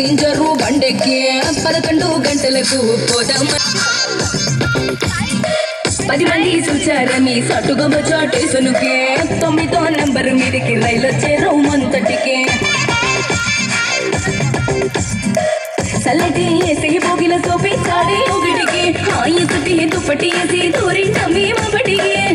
passenger బండెక్కి పదకొండు గంటలకు పోదాం పది మంది చూచారని సటుగా బజా స్టేషన్కే తొమ్మిదో నంబర్ మీదకి రైలు వచ్చే రౌమంతటికే చల్లటి ఏసీ పోగిల సోపి చాడే ఒకటికి హాయి సుటి దుప్పటి ఏసి దూరి నమ్మి మబటికి